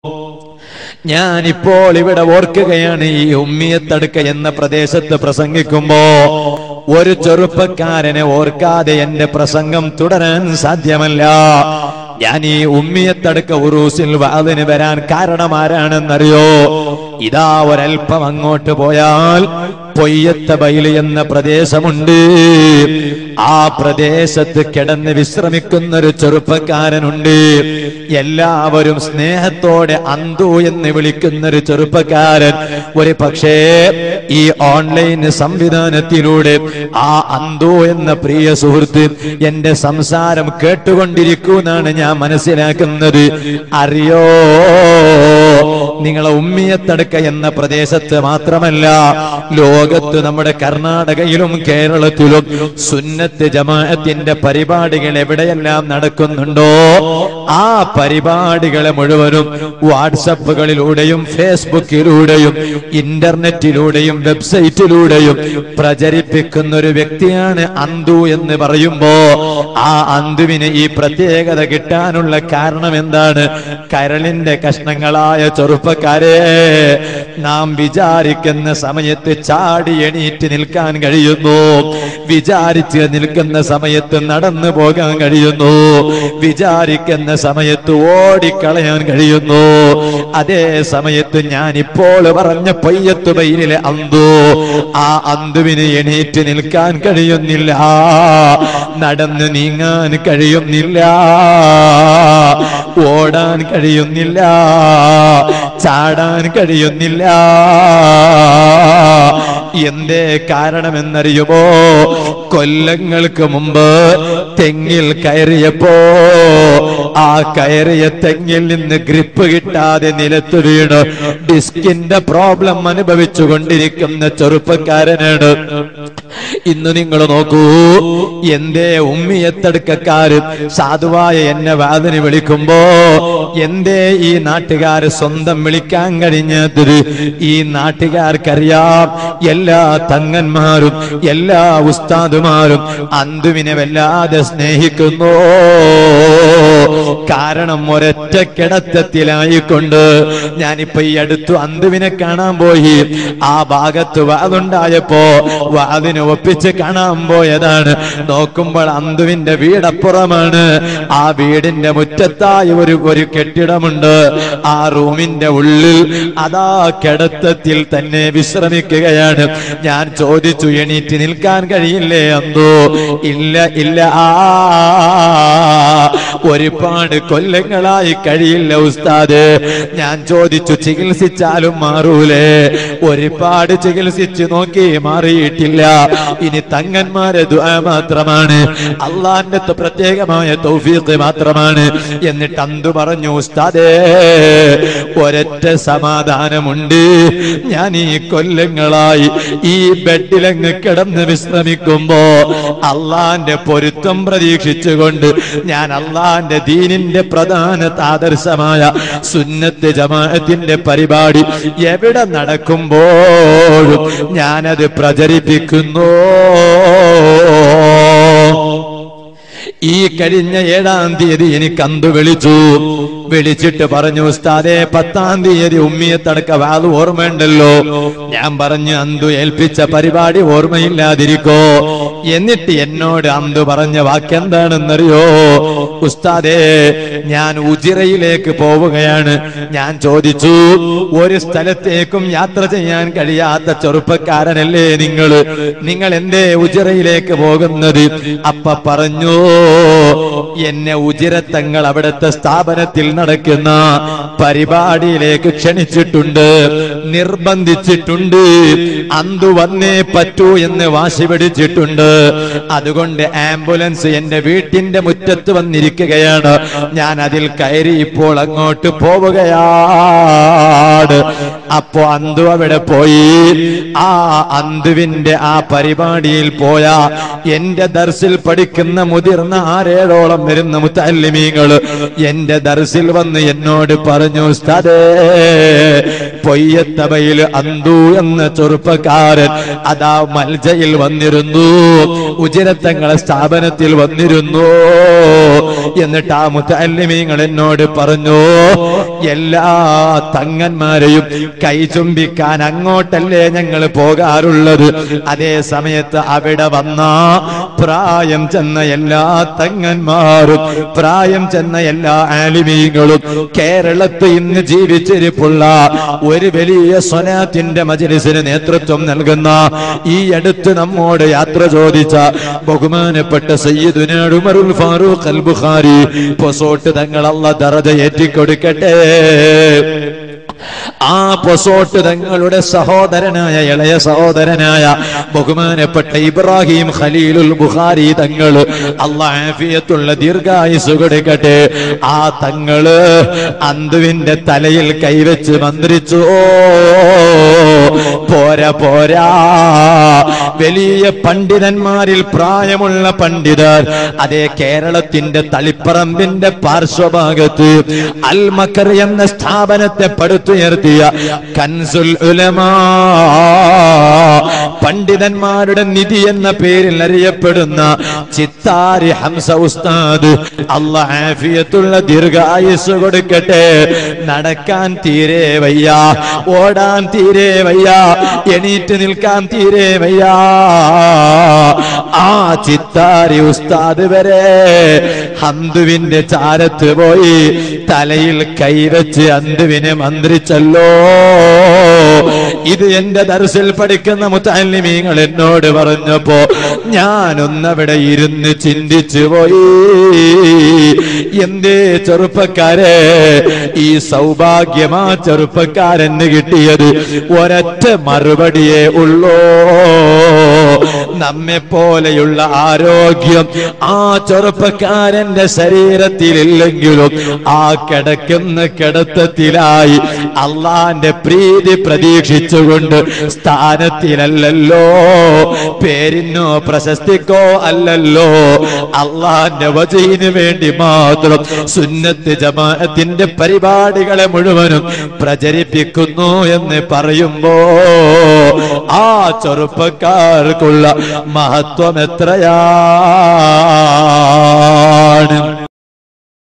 ഞാനിപ്പോൾ ഇവിടെ ഓർക്കുകയാണ് ഈ ഉമ്മിയത്തടുക്ക എന്ന പ്രദേശത്ത് പ്രസംഗിക്കുമ്പോ ഒരു ചെറുപ്പക്കാരനെ ഓർക്കാതെ എന്റെ പ്രസംഗം തുടരാൻ സാധ്യമല്ല ഞാൻ ഈ ഉമ്മിയത്തടുക്ക ഉറൂസിൽ വാതിന് വരാൻ കാരണം ആരാണെന്നറിയോ ഇതാ ഒരൽപ്പം അങ്ങോട്ട് പോയാൽ പൊയ്യത്ത ബൈല് എന്ന പ്രദേശമുണ്ട് ആ പ്രദേശത്ത് കിടന്ന് വിശ്രമിക്കുന്ന ഒരു ചെറുപ്പക്കാരനുണ്ട് എല്ലാവരും സ്നേഹത്തോടെ അന്തു എന്ന് വിളിക്കുന്ന ഒരു ചെറുപ്പക്കാരൻ ഒരു പക്ഷേ ഈ ഓൺലൈൻ സംവിധാനത്തിലൂടെ ആ അന്തു എന്ന പ്രിയ സുഹൃത്ത് എന്റെ സംസാരം കേട്ടുകൊണ്ടിരിക്കുമെന്നാണ് ഞാൻ മനസ്സിലാക്കുന്നത് അറിയോ നിങ്ങളെ ഉമ്മിയത്തടുക്ക എന്ന പ്രദേശത്ത് മാത്രമല്ല ലോകത്ത് നമ്മുടെ കർണാടകയിലും കേരളത്തിലും സുന്നത്ത് ജമാഅത്തിന്റെ പരിപാടികൾ എവിടെയെല്ലാം നടക്കുന്നുണ്ടോ ആ പരിപാടികളെ മുഴുവനും വാട്സപ്പുകളിലൂടെയും ഫേസ്ബുക്കിലൂടെയും ഇന്റർനെറ്റിലൂടെയും വെബ്സൈറ്റിലൂടെയും പ്രചരിപ്പിക്കുന്ന ഒരു വ്യക്തിയാണ് അന്തു എന്ന് പറയുമ്പോ ആ അന്തുവിന് ഈ പ്രത്യേകത കിട്ടാനുള്ള കാരണം എന്താണ് കരളിന്റെ കഷ്ണങ്ങളായ ചെറുപ്പക്കാരെ നാം വിചാരിക്കുന്ന സമയത്ത് ചാടി എണീറ്റ് നിൽക്കാൻ കഴിയുന്നു വിചാരിച്ച് നിൽക്കുന്ന സമയത്ത് നടന്നു പോകാൻ കഴിയുന്നു വിചാരിക്കുന്ന സമയത്ത് ഓടിക്കളയാൻ കഴിയുന്നു അതേ സമയത്ത് ഞാൻ ഇപ്പോൾ പറഞ്ഞ പൊയ്യത്തു ബൈലിലെ അന്തു ആ അന്തുവിന് എണീറ്റ് നിൽക്കാൻ കഴിയുന്നില്ല നടന്ന് നീങ്ങാൻ കഴിയുന്നില്ല ഓടാൻ കഴിയുന്നില്ല ചാടാൻ കഴിയുന്നില്ല എന്തേ കാരണമെന്നറിയുമോ കൊല്ലങ്ങൾക്ക് മുമ്പ് തെങ്ങിൽ കയറിയപ്പോ ആ കയറിയ തെങ്ങിൽ നിന്ന് ഗ്രിപ്പ് കിട്ടാതെ നിലത്ത് വീണ് ഡിസ്കിന്റെ പ്രോബ്ലം അനുഭവിച്ചു കൊണ്ടിരിക്കുന്ന ചെറുപ്പക്കാരനാണ് ഇന്ന് നിങ്ങൾ നോക്കൂ എന്തേ ഉമ്മിയത്തടുക്കക്കാര് സാധുവായ എന്നെ വാതിന് വിളിക്കുമ്പോ എന്തേ ഈ നാട്ടുകാര് സ്വന്തം വിളിക്കാൻ കഴിഞ്ഞത് ഈ നാട്ടുകാർക്കറിയാം എല്ലാ തങ്ങന്മാരും എല്ലാ ഉസ്താദുമാരും അന്തുവിനെ വല്ലാതെ സ്നേഹിക്കുന്നു കാരണം ഒരൊറ്റ കിടത്തത്തിലായിക്കൊണ്ട് ഞാനിപ്പോ ഈ അടുത്തു അന്തുവിനെ കാണാൻ പോയി ആ ഭാഗത്ത് വാതുണ്ടായപ്പോ വാതിന് ഒപ്പിച്ച് കാണാൻ പോയതാണ് നോക്കുമ്പോൾ അന്തുവിന്റെ വീടപ്പുറമാണ് ആ വീടിന്റെ മുറ്റത്തായി ഒരു ഒരു കെട്ടിടമുണ്ട് ആ റൂമിന്റെ ഉള്ളിൽ അതാ കിടത്തത്തിൽ തന്നെ വിശ്രമിക്കുകയാണ് ഞാൻ ചോദിച്ചു എണീറ്റ് നിൽക്കാൻ കഴിയില്ലേ അന്തോ ഇല്ല ഇല്ല ആ ഒരുപാട് കൊല്ലങ്ങളായി കഴിയില്ല ഉസ്താദ് ഞാൻ ചോദിച്ചു ചികിത്സിച്ചാലും മാറൂലേ ഒരുപാട് ചികിത്സിച്ചു നോക്കി മാറിയിട്ടില്ല ഇനി തങ്ങന്മാരെ ദുആ മാത്രമാണ് അള്ളാന്റെ ത- പ്രത്യേകമായ തൗഫീഖ് മാത്രമാണ് എന്നിട്ട് അന്തു പറഞ്ഞു ഉസ്താദേ ഒരൊറ്റ സമാധാനമുണ്ട് ഞാൻ ഈ കൊല്ലങ്ങളായി ഈ ബെഡിലങ്ങ് കിടന്ന് വിശ്രമിക്കുമ്പോ അള്ളാന്റെ പൊരുത്തം പ്രതീക്ഷിച്ചുകൊണ്ട് ഞാൻ അള്ളാന്റെ ദീനിന്റെ പ്രധാന ആദർശമായ സുന്നത്ത് ജമാഅത്തിന്റെ പരിപാടി എവിടെ നടക്കുമ്പോഴും ഞാനത് പ്രചരിപ്പിക്കുന്നു ഈ കഴിഞ്ഞ ഏഴാം തീയതി എനിക്ക് അന്ത് വിളിച്ചു വിളിച്ചിട്ട് പറഞ്ഞു ഉസ്താദെ പത്താം തീയതി ഉമ്മിയത്തടക്ക വാത് ഓർമ്മയുണ്ടല്ലോ ഞാൻ പറഞ്ഞു അന്തു ഏൽപ്പിച്ച പരിപാടി ഓർമ്മയില്ലാതിരിക്കോ എന്നിട്ട് എന്നോട് അന്തു പറഞ്ഞ വാക്കെന്താണെന്നറിയോ ഉസ്താദേ ഞാൻ ഉജിറയിലേക്ക് പോവുകയാണ് ഞാൻ ചോദിച്ചു ഒരു സ്ഥലത്തേക്കും യാത്ര ചെയ്യാൻ കഴിയാത്ത ചെറുപ്പക്കാരനല്ലേ നിങ്ങൾ നിങ്ങൾ എന്തേ ഉജിറയിലേക്ക് പോകുന്നത് അപ്പ പറഞ്ഞു എന്നെ ഉജിരത്തങ്ങൾ അവിടുത്തെ സ്ഥാപനത്തിൽ നടക്കുന്ന പരിപാടിയിലേക്ക് ക്ഷണിച്ചിട്ടുണ്ട് നിർബന്ധിച്ചിട്ടുണ്ട് അന്തു വന്നേ പറ്റൂ എന്ന് വാശി പിടിച്ചിട്ടുണ്ട് അതുകൊണ്ട് ആംബുലൻസ് എന്റെ വീട്ടിന്റെ മുറ്റത്ത് വന്നിരിക്കുകയാണ് ഞാൻ അതിൽ കയറി ഇപ്പോൾ അങ്ങോട്ട് പോവുകയാണ് അപ്പോ അന്തു അവിടെ പോയി ആ അന്തുവിന്റെ ആ പരിപാടിയിൽ പോയ എന്റെ ദർസിൽ പഠിക്കുന്ന മുതിർന്ന ആറേഴോളം വരുന്ന മുത്തല്ലിമീങ്ങള് എന്റെ ദർസിൽ വന്ന് എന്നോട് പറഞ്ഞു ഉസ്താദേ പൊയ്യത്തബയിൽ അന്തു എന്ന ചെറുപ്പക്കാരൻ അതാ മൽജയിൽ വന്നിരുന്നു ഉജിരത്തങ്ങളെ സ്ഥാപനത്തിൽ വന്നിരുന്നു എന്നിട്ട് ആ മുത്തല്ലിമീങ്ങൾ എന്നോട് പറഞ്ഞു എല്ലാ തങ്ങന്മാരെയും കൈ ചുംബിക്കാൻ അങ്ങോട്ടല്ലേ ഞങ്ങൾ പോകാറുള്ളത് അതേ സമയത്ത് അവിടെ വന്ന പ്രായം ചെന്ന എല്ലാ തങ്ങന്മാരും പ്രായം ചെന്ന എല്ലാ ആലിമീങ്ങളും കേരളത്തിൽ ഇന്ന് ജീവിച്ചിരിപ്പുള്ള ഒരു വലിയ സ്വനാത്തിന്റെ മജലിസിന് നേതൃത്വം നൽകുന്ന ഈ അടുത്ത് നമ്മോട് യാത്ര ചോദിച്ച ബഹുമാനപ്പെട്ട സയ്യിദുന ഉമറുൽ ഫാറൂഖ് അൽ ബുഖാരി പൊസോട്ട് തങ്ങൾ അല്ല ദറജ ഏറ്റിക്കൊടുക്കട്ടെ ആ പൊസോട്ട് തങ്ങളുടെ സഹോദരനായ ഇളയ സഹോദരനായ ബഹുമാനപ്പെട്ട ഇബ്രാഹിം ഖലീലുൽ ബുഖാരി തങ്ങൾ അള്ളാഫിയത്തുള്ള ദീർഘായുസ് കൊടുക്കട്ടെ ആ തങ്ങള് അന്തുവിന്റെ തലയിൽ കൈവച്ച് മന്ത്രിച്ചു ഓ പോരാ പോരാ വലിയ പണ്ഡിതന്മാരിൽ പ്രായമുള്ള പണ്ഡിതർ അതേ കേരളത്തിന്റെ തളിപ്പറമ്പിന്റെ പാർശ്വഭാഗത്ത് അൽ മക്കർ എന്ന സ്ഥാപനത്തെ പടുത്തുയർത്തിയ കൻസുൽ ഉലമാ പണ്ഡിതന്മാരുടെ നിധി എന്ന പേരിൽ അറിയപ്പെടുന്ന ചിത്താരി ഹംസ ഉസ്താദ് അള്ളാഫിയത്തുള്ള ദീർഘായുസ് കൊടുക്കട്ടെ നടക്കാൻ തീരെ വയ്യ ഓടാൻ തീരെ വയ്യ എണീറ്റ് നിൽക്കാൻ തീരെ വയ്യ ആ ചിത്താരി ഉസ്താദ് വരെ ഹന്തുവിന്റെ ചാരത്ത് പോയി തലയിൽ കൈവച്ച് അന്തുവിനെ മന്ത്രിച്ചല്ലോ ഇത് എന്റെ ദർസിൽ പഠിക്കുന്ന മുത്തല്ലിമീങ്ങൾ എന്നോട് പറഞ്ഞപ്പോ ഞാനൊന്നവിടെ ഇരുന്ന് ചിന്തിച്ചു പോയി എന്തേ ചെറുപ്പക്കാരെ ഈ സൗഭാഗ്യമാ ചെറുപ്പക്കാരന് കിട്ടിയത് ഒരൊറ്റ മറുപടിയേ ഉള്ളൂ നമ്മെ പോലെയുള്ള ആരോഗ്യം ആ ചെറുപ്പക്കാരന്റെ ശരീരത്തിലില്ലെങ്കിലും ആ കിടക്കുന്ന കിടത്തത്തിലായി അള്ളാന്റെ പ്രീതി പ്രതീക്ഷിച്ചുകൊണ്ട് സ്ഥാനത്തിലല്ലല്ലോ പേരിനോ പ്രശസ്തിക്കോ അല്ലല്ലോ അള്ളാന്റെ വജയിന് വേണ്ടി മാത്രം സുന്നത്ത് ജമാഅത്തിന്റെ പരിപാടികളെ മുഴുവനും പ്രചരിപ്പിക്കുന്നു എന്ന് പറയുമ്പോ ആ ചെറുപ്പക്കാർക്കുള്ള മഹത്വം എത്രയാണ്